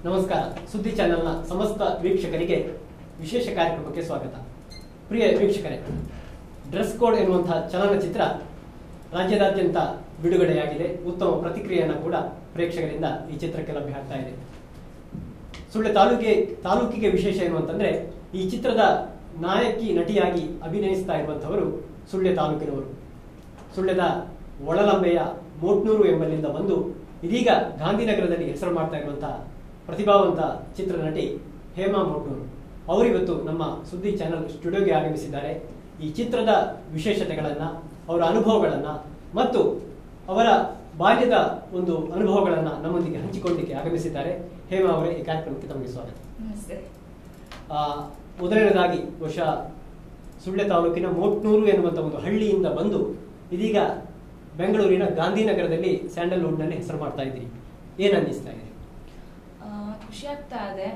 ನಮಸ್ಕಾರ ಸುದ್ದಿ ಚಾನೆಲ್ನ ಸಮಸ್ತ ವೀಕ್ಷಕರಿಗೆ ವಿಶೇಷ ಕಾರ್ಯಕ್ರಮಕ್ಕೆ ಸ್ವಾಗತ ಪ್ರಿಯ ವೀಕ್ಷಕರೇ ಡ್ರೆಸ್ ಕೋಡ್ ಎನ್ನುವಂತಹ ಚಲನಚಿತ್ರ ರಾಜ್ಯದಾದ್ಯಂತ ಬಿಡುಗಡೆಯಾಗಿದೆ ಉತ್ತಮ ಪ್ರತಿಕ್ರಿಯೆಯನ್ನು ಕೂಡ ಪ್ರೇಕ್ಷಕರಿಂದ ಈ ಚಿತ್ರಕ್ಕೆ ಲಭ್ಯ ಆಗ್ತಾ ಇದೆ ಸುಳ್ಳೆ ತಾಲೂಕಿಗೆ ತಾಲೂಕಿಗೆ ವಿಶೇಷ ಏನು ಅಂತಂದ್ರೆ ಈ ಚಿತ್ರದ ನಾಯಕಿ ನಟಿಯಾಗಿ ಅಭಿನಯಿಸ್ತಾ ಇರುವಂತವರು ಸುಳ್ಳೆ ತಾಲೂಕಿನವರು ಸುಳ್ಯದ ಒಳಲಂಬೆಯ ಮೋಟ್ನೂರು ಎಂಬಲ್ಲಿಂದ ಬಂದು ಇದೀಗ ಗಾಂಧಿನಗರದಲ್ಲಿ ಹೆಸರು ಮಾಡ್ತಾ ಇರುವಂತಹ ಪ್ರತಿಭಾವಂತ ಚಿತ್ರನಟಿ ಹೇಮಾ ಮೋಟ್ನೂರು ಅವರಿವತ್ತು ನಮ್ಮ ಸುದ್ದಿ ಚಾನೆಲ್ ಸ್ಟುಡಿಯೋಗೆ ಆಗಮಿಸಿದ್ದಾರೆ ಈ ಚಿತ್ರದ ವಿಶೇಷತೆಗಳನ್ನ ಅವರ ಅನುಭವಗಳನ್ನ ಮತ್ತು ಅವರ ಬಾಲ್ಯದ ಒಂದು ಅನುಭವಗಳನ್ನ ನಮ್ಮೊಂದಿಗೆ ಹಂಚಿಕೊಳ್ಳಲಿಕ್ಕೆ ಆಗಮಿಸಿದ್ದಾರೆ ಹೇಮಾ ಅವರೇ ಈ ಕಾರ್ಯಕ್ರಮಕ್ಕೆ ತಮಗೆ ಸ್ವಾಗತ ನಮಸ್ತೆ ಆ, ಮೊದಲನೇದಾಗಿ ಬಹುಶಃ ಸುಳ್ಳೆ ತಾಲೂಕಿನ ಮೋಟ್ನೂರು ಎನ್ನುವಂತ ಒಂದು ಹಳ್ಳಿಯಿಂದ ಬಂದು ಇದೀಗ ಬೆಂಗಳೂರಿನ ಗಾಂಧಿನಗರದಲ್ಲಿ ಸ್ಯಾಂಡಲ್ವುಡ್ನಲ್ಲಿ ಹೆಸರು ಮಾಡ್ತಾ ಇದ್ದೀರಿ ಏನ್ ಅನ್ನಿಸ್ತಾ ಇದೆ ಆ, ಖುಷಿ ಆಗ್ತಾ ಇದೆ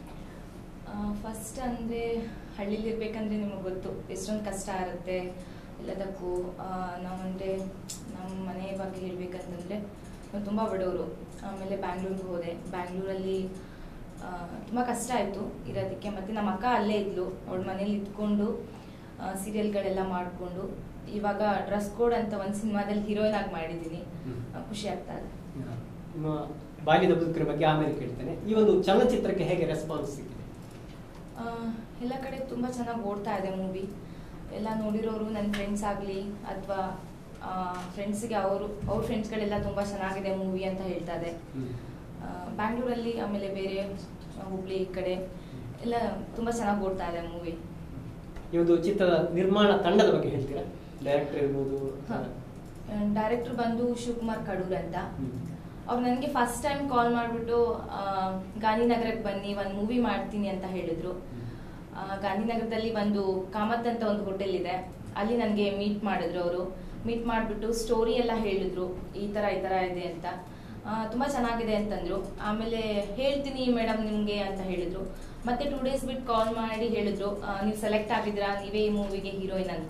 ಫಸ್ಟ್ ಅಂದರೆ ಹಳ್ಳಿಲಿ ಇರ್ಬೇಕಂದ್ರೆ ನಿಮಗೆ ಗೊತ್ತು ಎಷ್ಟೊಂದು ಕಷ್ಟ ಇರುತ್ತೆ ಎಲ್ಲದಕ್ಕೂ ಆ, ನಾವಂದ್ರೆ ನಮ್ಮ ಮನೆ ಬಗ್ಗೆ ಹೇಳ್ಬೇಕಂತಂದ್ರೆ ನಾವು ತುಂಬ ಬಡವರು ಆಮೇಲೆ ಬ್ಯಾಂಗ್ಳೂರ್ಗೆ ಹೋದೆ ಬ್ಯಾಂಗ್ಳೂರಲ್ಲಿ ತುಂಬ ಕಷ್ಟ ಆಯಿತು ಇರೋದಕ್ಕೆ ಮತ್ತು ನಮ್ಮ ಅಕ್ಕ ಅಲ್ಲೇ ಇದ್ಲು ಅವಳ ಮನೇಲಿ ಇದ್ಕೊಂಡು ಸೀರಿಯಲ್ಗಳೆಲ್ಲ ಮಾಡಿಕೊಂಡು ಇವಾಗ ಡ್ರೆಸ್ ಕೋಡ್ ಅಂತ ಒಂದು ಸಿನಿಮಾದಲ್ಲಿ ಹೀರೋಯಿನ್ ಆಗಿ ಮಾಡಿದ್ದೀನಿ ಹ್ಮ್. ಆ, ಖುಷಿ ಆಗ್ತಾ ಇದೆ ನಿಮ್ಮ ಬಾಲ್ಯದ ಬದುಕಿನ ಬಗ್ಗೆ ಆಮೇಲೆ ಕೇಳ್ತೇನೆ ಈ ಒಂದು ಚಲನಚಿತ್ರಕ್ಕೆ ಹೇಗೆ ರೆಸ್ಪಾನ್ಸ್ ಸಿಕ್ಕಿದೆ ಆ, ಎಲ್ಲ ಕಡೆ ತುಂಬ ಚೆನ್ನಾಗಿ ಓಡ್ತಾ ಇದೆ ಮೂವಿ ಎಲ್ಲ ನೋಡಿರೋರು ನನ್ನ ಫ್ರೆಂಡ್ಸ್ ಆಗಲಿ ಅಥವಾ ಫ್ರೆಂಡ್ಸಿಗೆ ಅವರು ಅವ್ರ ಫ್ರೆಂಡ್ಸ್ಗಳೆಲ್ಲ ತುಂಬ ಚೆನ್ನಾಗಿದೆ ಮೂವಿ ಅಂತ ಹೇಳ್ತಾ ಇದೆ ಆ, ಬ್ಯಾಂಗ್ಳೂರಲ್ಲಿ ಆಮೇಲೆ ಬೇರೆ ಹುಬ್ಳಿ ಈ ಕಡೆ ಎಲ್ಲ ತುಂಬ ಚೆನ್ನಾಗಿ ಓಡ್ತಾ ಇದೆ ಮೂವಿ ಈ ಒಂದು ಚಿತ್ರದ ನಿರ್ಮಾಣ ತಂಡದ ಬಗ್ಗೆ ಹೇಳ್ತೀರಾ ಡೈರೆಕ್ಟರ್ ಇರ್ಬೋದು ಡೈರೆಕ್ಟರ್ ಬಂದು ಶಿವಕುಮಾರ್ ಕಡೂರ್ ಅಂತ ಹ್ಮ್. ಅವ್ರು ನನಗೆ ಫಸ್ಟ್ ಟೈಮ್ ಕಾಲ್ ಮಾಡಿಬಿಟ್ಟು ಗಾಂಧಿನಗರಕ್ಕೆ ಬನ್ನಿ ಒಂದು ಮೂವಿ ಮಾಡ್ತೀನಿ ಅಂತ ಹೇಳಿದ್ರು ಆ, ಗಾಂಧಿನಗರದಲ್ಲಿ ಒಂದು ಕಾಮತ್ ಅಂತ ಒಂದು ಹೋಟೆಲ್ ಇದೆ ಅಲ್ಲಿ ನನಗೆ ಮೀಟ್ ಮಾಡಿದ್ರು ಅವರು ಮೀಟ್ ಮಾಡಿಬಿಟ್ಟು ಸ್ಟೋರಿ ಎಲ್ಲ ಹೇಳಿದ್ರು ಈ ಥರ ಈ ಥರ ಇದೆ ಅಂತ ಆ, ತುಂಬ ಚೆನ್ನಾಗಿದೆ ಅಂತಂದ್ರು ಆಮೇಲೆ ಹೇಳ್ತೀನಿ ಮೇಡಮ್ ನಿಮಗೆ ಅಂತ ಹೇಳಿದ್ರು ಮತ್ತೆ ಟೂ ಡೇಸ್ ಬಿಟ್ಟು ಕಾಲ್ ಮಾಡಿ ಹೇಳಿದ್ರು ನೀವು ಸೆಲೆಕ್ಟ್ ಆಗಿದ್ದೀರಾ ನೀವೇ ಈ ಮೂವಿಗೆ ಹೀರೋಯಿನ್ ಅಂತ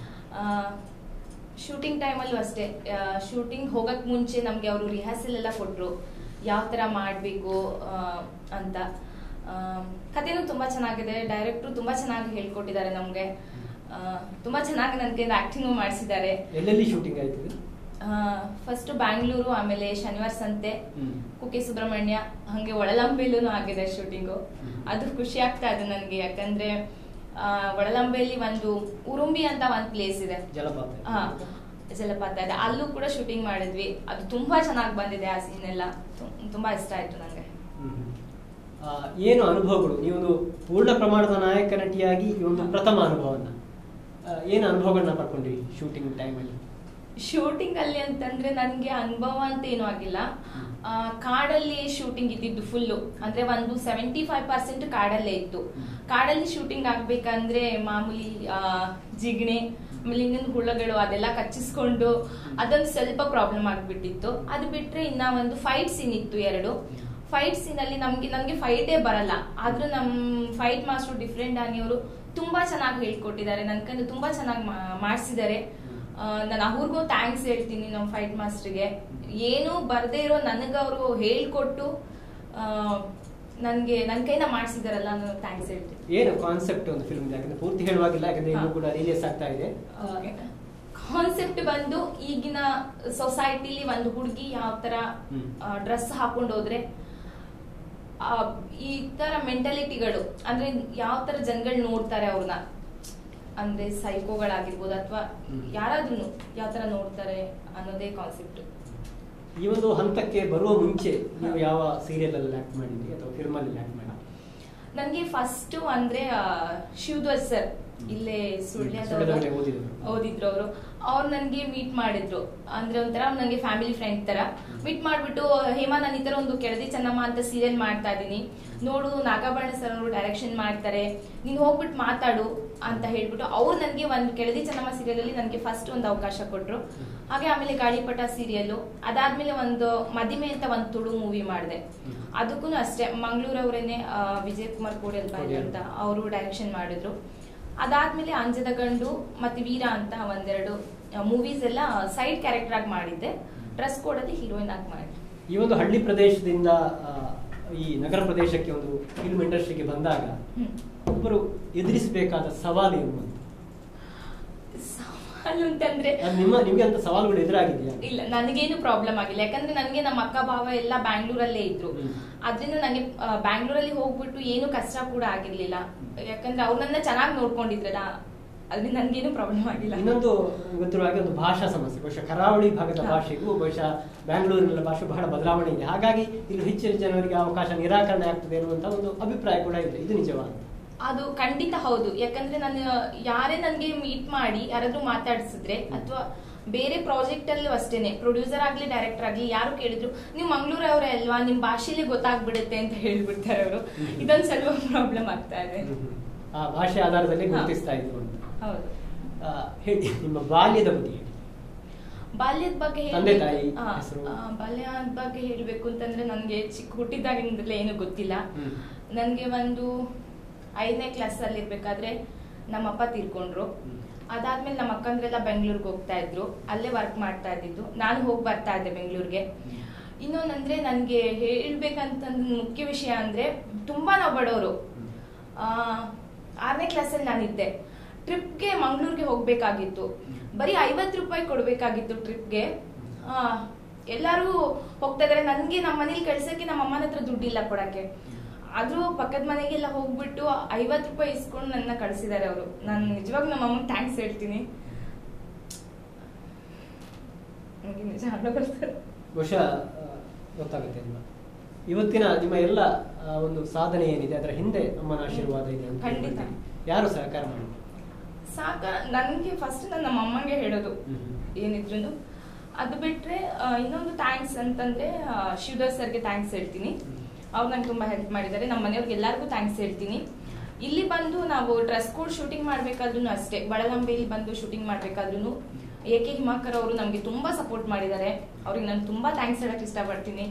ಶೂಟಿಂಗ್ ಟೈಮಲ್ಲೂ ಅಷ್ಟೇ ಶೂಟಿಂಗ್ ಹೋಗಕ್ ಮುಂಚೆ ನಮಗೆ ಅವರು ರಿಹರ್ಸಲ್ ಎಲ್ಲ ಕೊಟ್ಟರು ಯಾವ ಥರ ಮಾಡಬೇಕು ಅಂತ ಆ, ಕಥೆನೂ ತುಂಬ ಚೆನ್ನಾಗಿದೆ ಡೈರೆಕ್ಟ್ರು ತುಂಬ ಚೆನ್ನಾಗಿ ಹೇಳ್ಕೊಟ್ಟಿದ್ದಾರೆ ನಮಗೆ ತುಂಬ ಚೆನ್ನಾಗಿ ನನ್ನ ಕೈಯಿಂದ ಆ್ಯಕ್ಟಿಂಗು ಮಾಡಿಸಿದ್ದಾರೆ ಎಲ್ಲೆಲ್ಲಿ ಶೂಟಿಂಗ್ ಆಯ್ತು ಇದು? ಫಸ್ಟ್ ಬ್ಯಾಂಗ್ಳೂರು ಆಮೇಲೆ ಶನಿವಾರ ಸಂತೆ ಹ್ಮ್. ಕುಕ್ಕೆ ಸುಬ್ರಹ್ಮಣ್ಯ ಹಂಗೆ ಒಳಲಂಬೆಲ್ಲೂ ಆಗಿದೆ ಶೂಟಿಂಗು ಹ್ಮ್. ಅದು ಖುಷಿ ಆಗ್ತಾ ಇದೆ ನನಗೆ ಯಾಕಂದ್ರೆ ಆ, ಒಳಲಂಬೆಯಲ್ಲಿ ಒಂದು ಉರುಂಬಿ ಅಂತ ಒಂದು ಪ್ಲೇಸ್ ಇದೆ ಜಲಪಾತ ಹಾ ಜಲಪಾತ ಇದೆ ಅಲ್ಲೂ ಕೂಡ ಶೂಟಿಂಗ್ ಮಾಡಿದ್ವಿ ಅದು ತುಂಬಾ ಚೆನ್ನಾಗಿ ಬಂದಿದೆ ಆ ಸೀನ್ ಎಲ್ಲ ತು- ತುಂಬಾ ಇಷ್ಟ ಆಯ್ತು ನಂಗೆ ಹ್ಮ್. ಆ, ಏನು ಅನುಭವಗಳು ನೀವೊಂದು ಪೂರ್ಣ ಪ್ರಮಾಣದ ನಾಯಕ ನಟಿಯಾಗಿ ಈ ಒಂದು ಪ್ರಥಮ ಅನುಭವನ ಆ, ಏನು ಅನುಭವಗಳನ್ನ ಪಡ್ಕೊಂಡ್ರಿ ಶೂಟಿಂಗ್ ಟೈಮಲ್ಲಿ ಶೂಟಿಂಗ್ ಅಲ್ಲಿ ಅಂತಂದ್ರೆ ನನ್ಗೆ ಅನುಭವ ಅಂತ ಏನೂ ಆಗಿಲ್ಲ ಆ, ಕಾಡಲ್ಲಿ ಶೂಟಿಂಗ್ ಇದ್ದಿದ್ದು ಫುಲ್ಲು ಅಂದ್ರೆ ಒಂದು ಸೆವೆಂಟಿ ಫೈವ್ ಪರ್ಸೆಂಟ್ ಕಾಡಲ್ಲೇ ಇತ್ತು ಕಾಡಲ್ಲಿ ಶೂಟಿಂಗ್ ಆಗ್ಬೇಕಂದ್ರೆ ಮಾಮೂಲಿ ಆ, ಜಿಗಣೆ ಆಮೇಲೆ ಇನ್ನೊಂದು ಹುಳಗಳು ಅದೆಲ್ಲ ಕಚ್ಚಿಸ್ಕೊಂಡು ಅದೊಂದು ಸ್ವಲ್ಪ ಪ್ರಾಬ್ಲಮ್ ಆಗ್ಬಿಟ್ಟಿತ್ತು ಅದು ಬಿಟ್ರೆ ಇನ್ನ ಒಂದು ಫೈಟ್ ಸೀನ್ ಇತ್ತು ಎರಡು ಫೈಟ್ ಸೀನ್ ಅಲ್ಲಿ ನಮ್ಗೆ ನಮ್ಗೆ ಫೈಟೇ ಬರಲ್ಲ ಆದ್ರೂ ನಮ್ ಫೈಟ್ ಮಾಸ್ಟರ್ ಡಿಫ್ರೆಂಟ್ ಆನಿಯವರು ತುಂಬಾ ಚೆನ್ನಾಗಿ ಹೇಳ್ಕೊಟ್ಟಿದ್ದಾರೆ ನನ್ ಕೈಲಿ ತುಂಬಾ ಚೆನ್ನಾಗಿ ಮಾಡಿಸಿದ್ದಾರೆ ನಾನು ಅವ್ರಿಗೂ ಥ್ಯಾಂಕ್ಸ್ ಹೇಳ್ತೀನಿ ನಮ್ಮ ಫೈಟ್ ಮಾಸ್ಟರ್ಗೆ ಏನು ಬರ್ದೇ ಇರೋ ನನಗೆ ಅವರು ಹೇಳ್ಕೊಟ್ಟು ನನಗೆ ನನ್ನ ಕೈನ ಮಾಡಿಸಿದಾರಲ್ಲ ನಾನು ಥ್ಯಾಂಕ್ಸ್ ಹೇಳ್ತೀನಿ ಏನು ಕಾನ್ಸೆಪ್ಟ್ ಒಂದು ಫಿಲ್ಮ್ ಯಾಕಂದ್ರೆ ಪೂರ್ತಿ ಹೇಳುವಾಗಿಲ್ಲ ಯಾಕಂದ್ರೆ ಇನ್ನೂ ಹಾ. ಕೂಡ ರಿಲೀಸ್ ಆಗ್ತಾ ಇದೆ ಕಾನ್ಸೆಪ್ಟ್ ಬಂದು ಈಗಿನ ಸೊಸೈಟಿಲಿ ಒಂದು ಹುಡುಗಿ ಯಾವ ತರ ಹ್ಮ್. ಡ್ರೆಸ್ ಹಾಕೊಂಡು ಹೋದ್ರೆ ಆ, ಈ ತರ ಮೆಂಟಾಲಿಟಿಗಳು ಅಂದ್ರೆ ಯಾವ ತರ ಜನಗಳು ನೋಡ್ತಾರೆ ಅವ್ರನ್ನ ಅಂದ್ರೆ ಸೈಕೋಗಳಾಗಿರ್ಬೋದು ಅಥವಾ ಹ್ಮ್. ಯಾರಾದ್ರೂ ಯಾವ ತರ ನೋಡ್ತಾರೆ ಅನ್ನೋದೇ ಕಾನ್ಸೆಪ್ಟ್ ಈ ಒಂದು ಹಂತಕ್ಕೆ ಬರುವ ಮುಂಚೆ ನೀವು ಯಾವ ಸೀರಿಯಲ್ ಅಲ್ಲಿ ಆಕ್ಟ್ ಮಾಡಿದ್ರಿ ಅಥವಾ ಫಿಲ್ಮ್ ಅಲ್ಲಿ ಆಕ್ಟ್ ಮಾಡಿ ನನ್ಗೆ ಫಸ್ಟ್ ಅಂದ್ರೆ ಆ, ಶಿವಧ್ವಜ್ ಸರ್ ಇಲ್ಲೇ ಸುಳ್ಯ ಸುಳ್ಯದಲ್ಲೇ ಓದಿದ್ರು. ಓದಿದ್ರು ಅವರು ಅವ್ರು ನನ್ಗೆ ಮೀಟ್ ಮಾಡಿದ್ರು ಅಂದ್ರೆ ಒಂಥರ ನನಗೆ ಫ್ಯಾಮಿಲಿ ಫ್ರೆಂಡ್ ತರ ಮೀಟ್ ಮಾಡ್ಬಿಟ್ಟು ಹೇಮಾ ನಾನು ಈ ತರ ಒಂದು ಕೆಳದಿ ಚೆನ್ನಮ್ಮ ಅಂತ ಸೀರಿಯಲ್ ಮಾಡ್ತಾ ಇದ್ದೀನಿ ನೋಡು ನಾಗಾಭರಣ ಸರ್ ಅವರು ಡೈರೆಕ್ಷನ್ ಮಾಡ್ತಾರೆ ನೀನ್ ಹೋಗ್ಬಿಟ್ಟು ಮಾತಾಡು ಅಂತ ಹೇಳ್ಬಿಟ್ಟು ಅವ್ರು ನನಗೆ ಒಂದು ಕೆಳದಿ ಚೆನ್ನಮ್ಮ ಸೀರಿಯಲ್ ಅಲ್ಲಿ ನನಗೆ ಫಸ್ಟ್ ಒಂದು ಅವಕಾಶ ಕೊಟ್ರು ಹಾಗೆ ಆಮೇಲೆ ಗಾಳಿಪಟ ಸೀರಿಯಲ್ ಅದಾದ್ಮೇಲೆ ಒಂದು ಮದಿಮೆ ಅಂತ ಒಂದು ತುಳು ಮೂವಿ ಮಾಡಿದೆ ಹ್ಮ್. ಅದಕ್ಕೂ ಅಷ್ಟೇ ಮಂಗಳೂರವರೇನೆ ವಿಜಯ್ ಕುಮಾರ್ ಕೋಡೆಲ್ ಬಾಯಿ ಅಂತ ಅವರು ಡೈರೆಕ್ಷನ್ ಮಾಡಿದ್ರು ಅದಾದ್ಮೇಲೆ ಅಂಜದ ಗಂಡು ಮತ್ತೆ ವೀರ ಅಂತ ಒಂದೆರಡು ಮೂವೀಸ್ ಎಲ್ಲ ಸೈಡ್ ಕ್ಯಾರೆಕ್ಟರ್ ಆಗಿ ಮಾಡಿದ್ದೆ ಡ್ರೆಸ್ ಕೋಡ್ ಅಲ್ಲಿ ಹೀರೋಯಿನ್ ಆಗಿ ಮಾಡಿದ್ದೆ ಈ ಒಂದು ಹಳ್ಳಿ ಪ್ರದೇಶದಿಂದ ಆ, ಈ ನಗರ ಪ್ರದೇಶಕ್ಕೆ ಒಂದು ಫಿಲ್ಮ್ ಇಂಡಸ್ಟ್ರಿಗೆ ಬಂದಾಗ ಹ್ಮ್. ಒಬ್ಬರು ಎದುರಿಸಬೇಕಾದ ಸವಾಲು ಏನು ಅಂತ ಸವಾಲು ಅಂತಂದ್ರೆ ಅದು ನಿಮ್ಮ ನಿಮ್ಗೆ ಅಂತ ಸವಾಲುಗಳು ಎದುರಾಗಿದೆಯಾ ಇಲ್ಲ ನನಗೇನು ಪ್ರಾಬ್ಲಮ್ ಆಗಿಲ್ಲ ಯಾಕಂದ್ರೆ ನನಗೆ ನಮ್ಮ ಅಕ್ಕ ಭಾವ ಎಲ್ಲ ಬ್ಯಾಂಗ್ಳೂರಲ್ಲೇ ಇದ್ರು ಹ್ಮ್. ಅದ್ರಿಂದ ನನಗೆ ಆ, ಬ್ಯಾಂಗ್ಳೂರಲ್ಲಿ ಹೋಗ್ಬಿಟ್ಟು ಏನು ಕಷ್ಟ ಕೂಡ ಆಗಿರ್ಲಿಲ್ಲ ಯಾಕಂದ್ರೆ ಅವ್ರು ನನ್ನ ಚೆನ್ನಾಗಿ ನೋಡ್ಕೊಂಡಿದ್ರಲ್ಲ ಅದ್ರಿಂದ ನನ್ಗೇನು ಪ್ರಾಬ್ಲಮ್ ಆಗಿಲ್ಲ ಇನ್ನೊಂದು ಗೊತ್ತಿರುವ ಹಾಗೆ ಒಂದು ಭಾಷಾ ಸಮಸ್ಯೆ ಬಹುಶಃ ಕರಾವಳಿ ಭಾಗದ ಹಾ. ಭಾಷೆಗೂ ಬಹುಶಃ ಬ್ಯಾಂಗ್ಳೂರಿನ ಭಾಷೆ ಬಹಳ ಬದಲಾವಣೆ ಇದೆ ಹಾಗಾಗಿ ಇಲ್ಲಿ ಹೆಚ್ಚಿನ ಜನರಿಗೆ ಅವಕಾಶ ನಿರಾಕರಣೆ ಆಗ್ತದೆ ಅನ್ನುವಂತ ಒಂದು ಅಭಿಪ್ರಾಯ ಕೂಡ ಇದೆ ಇದು ನಿಜವಾ ಅದು ಖಂಡಿತ ಹೌದು ಯಾಕಂದ್ರೆ ನಾನು ಯಾರೇ ನನಗೆ ಮೀಟ್ ಮಾಡಿ ಯಾರಾದ್ರೂ ಮಾತಾಡ್ಸಿದ್ರೆ ಅಥವಾ ಬೇರೆ ಪ್ರಾಜೆಕ್ಟ್ ಅಲ್ಲೂ ಅಷ್ಟೇನೆ ಪ್ರೊಡ್ಯೂಸರ್ ಆಗ್ಲಿ ಡೈರೆಕ್ಟರ್ ಆಗ್ಲಿ ಯಾರು ಕೇಳಿದ್ರು ನೀವು ಮಂಗಳೂರವರೇ ಅಲ್ವಾ ನಿಮ್ ಭಾಷೆಲಿ ಗೊತ್ತಾಗ್ಬಿಡುತ್ತೆ ಅಂತ ಹೇಳ್ಬಿಡ್ತಾರೆ ಅವರು ಹ್ಮ್. ಇದೊಂದು ಸ್ವಲ್ಪ ಪ್ರಾಬ್ಲಮ್ ಆಗ್ತಾ ಇದೆ ಆ ಭಾಷೆ ಆಧಾರದಲ್ಲಿ ಹಾ. ಗುರುತಿಸ್ತಾ ಇದ್ರು ಅಂತ ಹೌದು ಆ, ಹೇಳಿ ನಿಮ್ಮ ಬಾಲ್ಯದ ಬಗ್ಗೆ ಹೇಳಿ ಬಾಲ್ಯದ ಬಗ್ಗೆ ತಂದೆ ಹೇಳ್ಬೇಕು- ತಾಯಿ ಆ, ಹೆಸರು? ಆ, ಬಾಲ್ಯದ ಬಗ್ಗೆ ಹೇಳ್ಬೇಕು ಅಂತಂದ್ರೆ ನನ್ಗೆ ಚಿಕ್ಕ ಹುಟ್ಟಿದಾಗಿಂದಲೇ ಏನು ಗೊತ್ತಿಲ್ಲ ಹ್ಮ್. ನನ್ಗೆ ಒಂದು ಐದನೇ ಕ್ಲಾಸ್ ಅಲ್ಲಿ ಇರ್ಬೇಕಾದ್ರೆ ನಮ್ಮಪ್ಪ ತೀರ್ಕೊಂಡ್ರು ಹ್ಮ್. ಅದಾದ್ಮೇಲೆ ನಮ್ಮ ಅಕ್ಕಂದ್ರೆಲ್ಲ ಬೆಂಗಳೂರಿಗೆ ಹೋಗ್ತಾ ಇದ್ರು ಅಲ್ಲೇ ವರ್ಕ್ ಮಾಡ್ತಾ ಇದ್ದಿದ್ದು ನಾನು ಹೋಗಿ ಬರ್ತಾ ಇದ್ದೆ ಬೆಂಗಳೂರಿಗೆ ಇನ್ನೊಂದಂದ್ರೆ ನನ್ಗೆ ಹೇಳ್ಬೇಕಂತಂದ್ ಮುಖ್ಯ ವಿಷಯ ಅಂದ್ರೆ ತುಂಬಾ ನಾವು ಬಡವರು ಆ, ಆರನೇ ಕ್ಲಾಸಲ್ಲಿ ನಾನಿದ್ದೆ ಟ್ರಿಪ್ಗೆ ಮಂಗಳೂರಿಗೆ ಹೋಗ್ಬೇಕಾಗಿತ್ತು ಬರೀ ಐವತ್ತು ರೂಪಾಯಿ ಕೊಡ್ಬೇಕಾಗಿತ್ತು ಟ್ರಿಪ್ಗೆ ಎಲ್ಲರೂ ಹೋಗ್ತಾ ಇದಾರೆ ನನ್ಗೆ ನಮ್ಮ ಮನೇಲಿ ಕಳ್ಸಕ್ಕೆ ನಮ್ಮ ಅಮ್ಮನ ಹತ್ರ ದುಡ್ಡಿಲ್ಲ ಕೊಡಕ್ಕೆ ಆದ್ರೂ ಪಕ್ಕದ ಮನೆಗೆಲ್ಲ ಹೋಗ್ಬಿಟ್ಟು ಐವತ್ತು ರೂಪಾಯಿ ಇಸ್ಕೊಂಡು ನನ್ನ ಕಳ್ಸಿದ್ದಾರೆ ಅವರು ನಾನು ನಿಜವಾಗ ನಮ್ಮ ಅಮ್ಮನ ಥ್ಯಾಂಕ್ಸ್ ಹೇಳ್ತೀನಿ ನನಗೆ ನಿಜ ಹಣ ಬರ್ತಾರೆ ಬಹುಶಃ ಆ, ಗೊತ್ತಾಗುತ್ತೆ ಅಲ್ವಾ ಇವತ್ತಿನ ನಿಮ್ಮ ಎಲ್ಲ ಆ, ಒಂದು ಸಾಧನೆ ಏನಿದೆ ಅದರ ಹಿಂದೆ ಅಮ್ಮನ ಆಶೀರ್ವಾದ ಇದೆ ಅಂತ ಖಂಡಿತ. ಹೇಳ್ತೀನಿ. ಯಾರು ಸಹಕಾರ ಮಾಡಿದ್ರು ಸಾಕ ನನಗೆ ಫಸ್ಟ್ ನಾನು ನಮ್ಮ ಅಮ್ಮಂಗೆ ಹೇಳೋದು ಹ್ಮ್. ಏನಿದ್ರು ಅದು ಬಿಟ್ರೆ ಆ, ಇನ್ನೊಂದು ಥ್ಯಾಂಕ್ಸ್ ಅಂತಂದ್ರೆ ಆ, ಶಿವದಾಸ್ ಸರ್ಗೆ ಥ್ಯಾಂಕ್ಸ್ ಹೇಳ್ತೀನಿ ಅವ್ರು ನಂಗೆ ತುಂಬಾ ಹೆಲ್ಪ್ ಮಾಡಿದ್ದಾರೆ ನಮ್ಮ ಮನೆಯವ್ರಿಗೆ ಎಲ್ಲರಿಗೂ ಥ್ಯಾಂಕ್ಸ್ ಹೇಳ್ತೀನಿ ಇಲ್ಲಿ ಬಂದು ನಾವು ಡ್ರೆಸ್ ಕೋಡ್ ಶೂಟಿಂಗ್ ಮಾಡ್ಬೇಕಾದ್ರೂ ಅಷ್ಟೇ ಬಳಲಂಬೆಯಲ್ಲಿ ಬಂದು ಶೂಟಿಂಗ್ ಮಾಡ್ಬೇಕಾದ್ರೂ ಎ ಕೆ ಹಿಮಾಕರ್ ಅವರು ನಮಗೆ ತುಂಬಾ ಸಪೋರ್ಟ್ ಮಾಡಿದ್ದಾರೆ ಅವ್ರಿಗೆ ನಾನು ತುಂಬಾ ಥ್ಯಾಂಕ್ಸ್ ಹೇಳಕ್ ಇಷ್ಟಪಡ್ತೀನಿ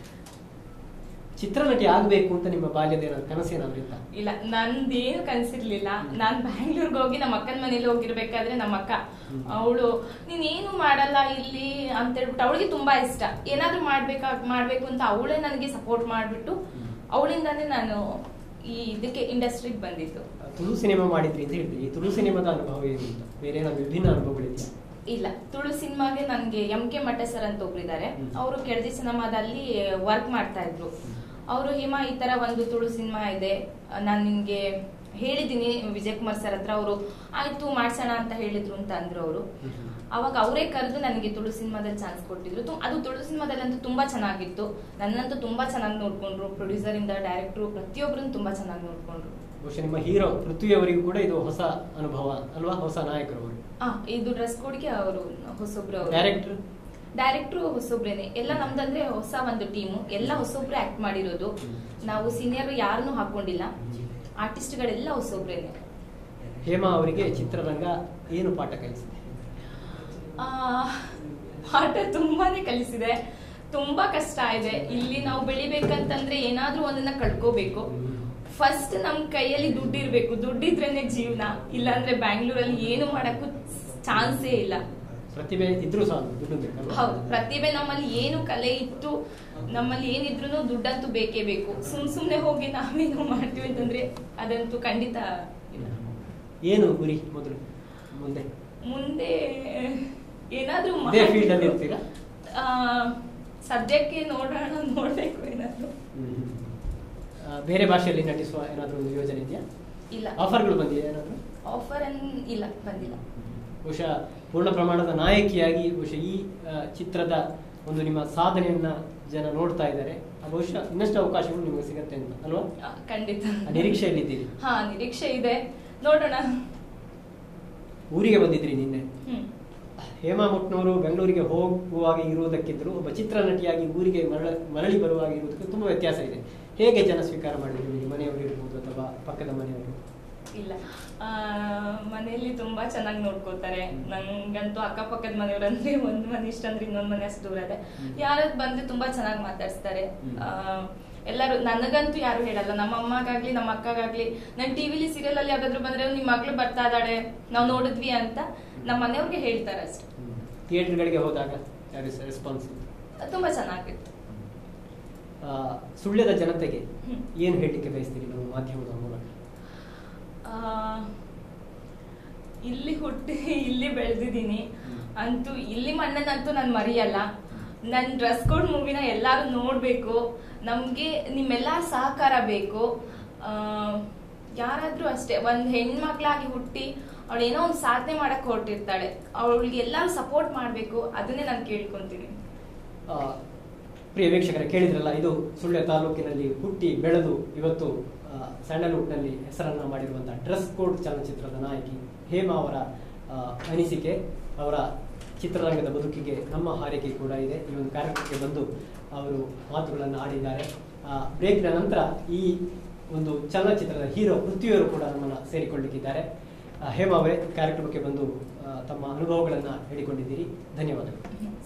ಚಿತ್ರನಟಿ ಆಗ್ಬೇಕು ಅಂತ ನಿಮ್ಮ ಬಾಲ್ಯದ ಏನಾದ್ರು ಕನಸೇನಾದ್ರು ಇತ್ತ ಇಲ್ಲ ನಂದೇನು ಕನ್ಸಿರ್ಲಿಲ್ಲ ನಾನ್ ಬ್ಯಾಂಗ್ಳೂರ್ಗೆ ಹೋಗಿ ನಮ್ಮ ಅಕ್ಕನ ಮನೇಲಿ ಹೋಗಿರ್ಬೇಕಾದ್ರೆ ನಮ್ಮ ಅಕ್ಕ ಹ್ಮ್. ಅವಳು ನೀನ್ ಏನು ಮಾಡಲ್ಲ ಇಲ್ಲಿ ಅಂತ ಹೇಳ್ಬಿಟ್ಟು ಅವಳಿಗೆ ತುಂಬಾ ಇಷ್ಟ ಏನಾದ್ರೂ ಮಾಡ್ಬೇಕಾ ಮಾಡ್ಬೇಕು ಅಂತ ಅವಳೇ ನನಗೆ ಸಪೋರ್ಟ್ ಮಾಡ್ಬಿಟ್ಟು ಹ್ಮ್. ಅವಳಿಂದಾನೇ ನಾನು ಈ ಇದಕ್ಕೆ ಇಂಡಸ್ಟ್ರಿಗೆ ಬಂದಿದ್ದು ತುಳು ಸಿನಿಮಾ ಮಾಡಿದ್ರಿ ಅಂತ ಹೇಳ್ತೀವಿ ಈ ತುಳು ಸಿನಿಮಾದ ಅನುಭವ ಏನು ಅಂತ ಬೇರೆ ಏನಾದ್ರು ವಿಭಿನ್ನ ಅನುಭವಗಳಿದೆಯಾ ಇಲ್ಲ ತುಳು ಸಿನಿಮಾಗೆ ನನ್ಗೆ ಎಂ ಕೆ ಮಠ ಸರ್ ಅಂತ ಒಬ್ರಿದ್ದಾರೆ ಹ್ಮ್. ಅವರು ಕೆಳದಿ ಸಿನಿಮಾದಲ್ಲಿ ವರ್ಕ್ ಮಾಡ್ತಾ ಇದ್ರು ಅವರು ಹಿಮ ಈ ತರ ಒಂದು ತುಳು ಸಿನಿಮಾ ಇದೆ ನಾನು ನಿನ್ಗೆ ಹೇಳಿದೀನಿ ವಿಜಯ್ ಕುಮಾರ್ ಸರ್ ಹತ್ರ ಅವರು ಆಯ್ತು ಮಾಡ್ಸೋಣ ಅಂತ ಹೇಳಿದ್ರು ಅಂತ ಅಂದ್ರು ಅವರು ಅವಾಗ ಅವರೇ ಕರೆದು ನನಗೆ ತುಳು ಸಿನಿಮಾದಲ್ಲಿ ಚಾನ್ಸ್ ಕೊಟ್ಟಿದ್ರು ತು- ಅದು ತುಳು ಸಿನಿಮಾದಲ್ಲಂತೂ ತುಂಬಾ ಚೆನ್ನಾಗಿತ್ತು ನನ್ನಂತೂ ತುಂಬಾ ಚೆನ್ನಾಗಿ ನೋಡ್ಕೊಂಡ್ರು ಪ್ರೊಡ್ಯೂಸರ್ ಇಂದ ಡೈರೆಕ್ಟ್ರು ಪ್ರತಿಯೊಬ್ಬರನ್ನು ತುಂಬಾ ಚೆನ್ನಾಗಿ ನೋಡ್ಕೊಂಡ್ರು ಬಹುಶಃ ನಿಮ್ಮ ಹೀರೋ ಪೃಥ್ವಿಯವರಿಗೂ ಕೂಡ ಇದು ಹೊಸ ಅನುಭವ ಅಲ್ವಾ ಹೊಸ ನಾಯಕರು ಅವರು ಆ ಇದು ಡ್ರೆಸ್ ಕೋಡ್ಗೆ ಅವರು ಹೊಸೊಬ್ರು ಅವರು ಡೈರೆಕ್ಟರ್ ಡೈರೆಕ್ಟ್ರು ಹೊಸೊಬ್ರೇನೆ ಎಲ್ಲ ನಮ್ದಂದ್ರೆ ಹೊಸ ಒಂದು ಟೀಮು ಎಲ್ಲ ಹೊಸೊಬ್ರೆ ಆಕ್ಟ್ ಮಾಡಿರೋದು ನಾವು ಸೀನಿಯರ್ ಯಾರನ್ನೂ ಹಾಕೊಂಡಿಲ್ಲ ಆರ್ಟಿಸ್ಟ್ಗಳೆಲ್ಲ ಹೊಸೊಬ್ರೇನೆ ಹೇಮಾ ಅವರಿಗೆ ಚಿತ್ರರಂಗ ಏನು ಪಾಠ ಕಲಿಸಿದೆ ಆ, ಪಾಠ ತುಂಬಾನೇ ಕಲಿಸಿದೆ ತುಂಬಾ ಕಷ್ಟ ಇದೆ ಇಲ್ಲಿ ನಾವು ಬೆಳಿಬೇಕಂತಂದ್ರೆ ಏನಾದ್ರೂ ಒಂದನ್ನ ಕಳ್ಕೋಬೇಕು ಫಸ್ಟ್ ನಮ್ ಕೈಯಲ್ಲಿ ದುಡ್ಡು ಇರ್ಬೇಕು ದುಡ್ಡಿದ್ರೇನೆ ಜೀವನ ಇಲ್ಲಾಂದ್ರೆ ಬ್ಯಾಂಗ್ಳೂರಲ್ಲಿ ಏನು ಮಾಡಕ್ಕೂ ಚಾನ್ಸೇ ಇಲ್ಲ ಪ್ರತಿಭೆ ಇದ್ರೂ ಸಾಲು ದುಡ್ಡು ಬೇಕಲ್ವಾ ಹೌದು ಪ್ರತಿಭೆ ನಮ್ಮಲ್ಲಿ ಏನು ಕಲೆ ಇತ್ತು ನಮ್ಮಲ್ಲಿ ಏನಿದ್ರು ದುಡ್ಡಂತೂ ಬೇಕೇ ಬೇಕು ಸುಮ್ ಸುಮ್ನೆ ಹೋಗಿ ನಾವೇನು ಮಾಡ್ತೀವಿ ಅಂತಂದ್ರೆ ಅದಂತೂ ಖಂಡಿತ ಇಲ್ಲ ಏನು ಗುರಿ ಮೊದಲು ಮುಂದೆ ಮುಂದೆ ಏನಾದ್ರೂ ಇದೇ ಫೀಲ್ಡ್ ಅಲ್ಲಿ ಇರ್ತೀರಾ ಆ, ಸದ್ಯಕ್ಕೆ ನೋಡೋಣ ನೋಡ್ಬೇಕು ಏನಾದ್ರು ಆ, ಬೇರೆ ಭಾಷೆಯಲ್ಲಿ ನಟಿಸುವ ಏನಾದರೂ ಒಂದು ಯೋಜನೆ ಇದೆಯಾ ಇಲ್ಲ ಆಫರ್ಗಳು ಬಂದಿದೆಯಾ ಏನಾದರೂ ಆಫರ್ ಅನ್ ಇಲ್ಲ ಬಂದಿಲ್ಲ ಬಹುಶಃ ಪೂರ್ಣ ಪ್ರಮಾಣದ ನಾಯಕಿಯಾಗಿ ಬಹುಶಃ ಈ ಆ, ಚಿತ್ರದ ಒಂದು ನಿಮ್ಮ ಸಾಧನೆಯನ್ನ ಜನ ನೋಡ್ತಾ ಇದ್ದಾರೆ ಆ ಬಹುಶಃ ಇನ್ನಷ್ಟು ಅವಕಾಶಗಳು ನಿಮಗೆ ಸಿಗತ್ತೆ ಅಂತ ಅಲ್ವಾ ಆ, ಖಂಡಿತ ಆ ನಿರೀಕ್ಷೆಯಲ್ಲಿದ್ದೀರಿ ಹಾ ನಿರೀಕ್ಷೆ ಇದೆ ನೋಡೋಣ ಊರಿಗೆ ಬಂದಿದ್ರಿ ನಿನ್ನೆ ಹ್ಮ್ ಹೇಮಾ ಮುಟ್ನವರು ಬೆಂಗಳೂರಿಗೆ ಹೋಗುವಾಗ ಇರುವುದಕ್ಕಿಂತಲೂ ಒಬ್ಬ ಚಿತ್ರನಟಿಯಾಗಿ ಊರಿಗೆ ಮರಳ ಮರಳಿ ಬರುವಾಗ ಇರುವುದಕ್ಕೆ ತುಂಬ ವ್ಯತ್ಯಾಸ ಇದೆ ಹೇಗೆ ಜನ ಸ್ವೀಕಾರ ಮಾಡಿದ್ರು ನಿಮಗೆ ಮನೆಯವರು ಇರ್ಬೋದು ಅಥವಾ ಪಕ್ಕದ ಮನೆಯವರು ಇಲ್ಲ ಆ, ಮನೆಯಲ್ಲಿ ತುಂಬಾ ಚೆನ್ನಾಗಿ ನೋಡ್ಕೋತಾರೆ ನಂಗಂತೂ ಅಕ್ಕಪಕ್ಕದ ಮನೆಯವ್ರಂದ್ರೆ ಒಂದ್ ಮನೆ ಇಷ್ಟ ಅಂದ್ರೆ ಇನ್ನೊಂದ್ ಮನೆ ಅಷ್ಟು ದೂರ ಇದೆ ಹ್ಮ್. ಯಾರದ್ ಬಂದ್ರೆ ತುಂಬಾ ಚೆನ್ನಾಗಿ ಮಾತಾಡ್ಸ್ತಾರೆ ಹ್ಮ್. ಆ, ಎಲ್ಲರೂ ನನಗಂತೂ ಯಾರು ಹೇಳಲ್ಲ ನಮ್ಮ ಅಮ್ಮಗಾಗ್ಲಿ ನಮ್ಮ ಅಕ್ಕಗಾಗ್ಲಿ ನನ್ ಟಿವಿಲಿ ಸೀರಿಯಲ್ ಅಲ್ಲಿ ಯಾವ್ದಾದ್ರು ಬಂದ್ರೆ ನಿಮ್ ಮಗಳು ಬರ್ತಾ ಇದ್ದಾಳೆ ನಾವ್ ನೋಡಿದ್ವಿ ಅಂತ ನಮ್ಮ ಮನೆಯವ್ರಿಗೆ ಹೇಳ್ತಾರೆ ಅಷ್ಟೇ ಥಿಯೇಟರ್ಗಳಿಗೆ ಹೋದಾಗ ಯಾರು ರೆಸ್ಪಾನ್ಸ್ ತುಂಬಾ ಚೆನ್ನಾಗಿತ್ತು ಆ, ಸುಳ್ಯದ ಜನತೆಗೆ ಹ್ಮ್. ಏನು ಹೇಳಲಿಕ್ಕೆ ಬಯಸ್ತೀರಿ ನಮ್ಮ ಮಾಧ್ಯಮದ ಮೂಲಕ ಆ, ಇಲ್ಲಿ ಹುಟ್ಟಿ ಇಲ್ಲಿ ಬೆಳೆದಿದ್ದೀನಿ ಅಂತೂ ಇಲ್ಲಿ ಮಣ್ಣನ್ನಂತೂ ನಾನು ಮರೆಯಲ್ಲ ನನ್ನ ಡ್ರೆಸ್ ಕೋಡ್ ಮೂವಿನ ಎಲ್ಲರೂ ನೋಡಬೇಕು ನಮಗೆ ನಿಮ್ಮೆಲ್ಲ ಸಹಕಾರ ಬೇಕು ಆ, ಯಾರಾದ್ರೂ ಅಷ್ಟೇ ಒಂದು ಹೆಣ್ಮಕ್ಳಾಗಿ ಹುಟ್ಟಿ ಅವಳು ಏನೋ ಒಂದು ಸಾಧನೆ ಮಾಡಕ್ ಹೊರಟಿರ್ತಾಳೆ ಅವಳಿಗೆ ಎಲ್ಲರೂ ಸಪೋರ್ಟ್ ಮಾಡಬೇಕು ಅದನ್ನೇ ನಾನು ಕೇಳ್ಕೊಂತೀನಿ ಆ, ಪ್ರಿಯ ವೀಕ್ಷಕರೇ ಕೇಳಿದ್ರಲ್ಲ ಇದು ಸುಳ್ಯ ತಾಲೂಕಿನಲ್ಲಿ ಹುಟ್ಟಿ ಬೆಳೆದು ಇವತ್ತು ಆ, ಸ್ಯಾಂಡಲ್ವುಡ್ನಲ್ಲಿ ಹೆಸರನ್ನ ಮಾಡಿರುವಂತಹ ಡ್ರೆಸ್ ಕೋಡ್ ಚಲನಚಿತ್ರದ ನಾಯಕಿ ಹೇಮಾ ಅವರ ಆ, ಅನಿಸಿಕೆ ಅವರ ಚಿತ್ರರಂಗದ ಬದುಕಿಗೆ ನಮ್ಮ ಹಾರೈಕೆ ಕೂಡ ಇದೆ ಈ ಒಂದು ಕಾರ್ಯಕ್ರಮಕ್ಕೆ ಬಂದು ಅವರು ಮಾತುಗಳನ್ನು ಆಡಿದ್ದಾರೆ ಬ್ರೇಕ್ನ ನಂತರ ಈ ಒಂದು ಚಲನಚಿತ್ರದ ಹೀರೋ ಪೃಥ್ವಿಯವರು ಕೂಡ ನಮ್ಮನ್ನು ಸೇರಿಕೊಳ್ಳಿಕ್ಕಿದ್ದಾರೆ ಆ, ಹೇಮಾ ಅವರೇ ಕಾರ್ಯಕ್ರಮಕ್ಕೆ ಬಂದು ಆ, ತಮ್ಮ ಅನುಭವಗಳನ್ನು ಹೇಳಿಕೊಂಡಿದ್ದೀರಿ ಧನ್ಯವಾದಗಳು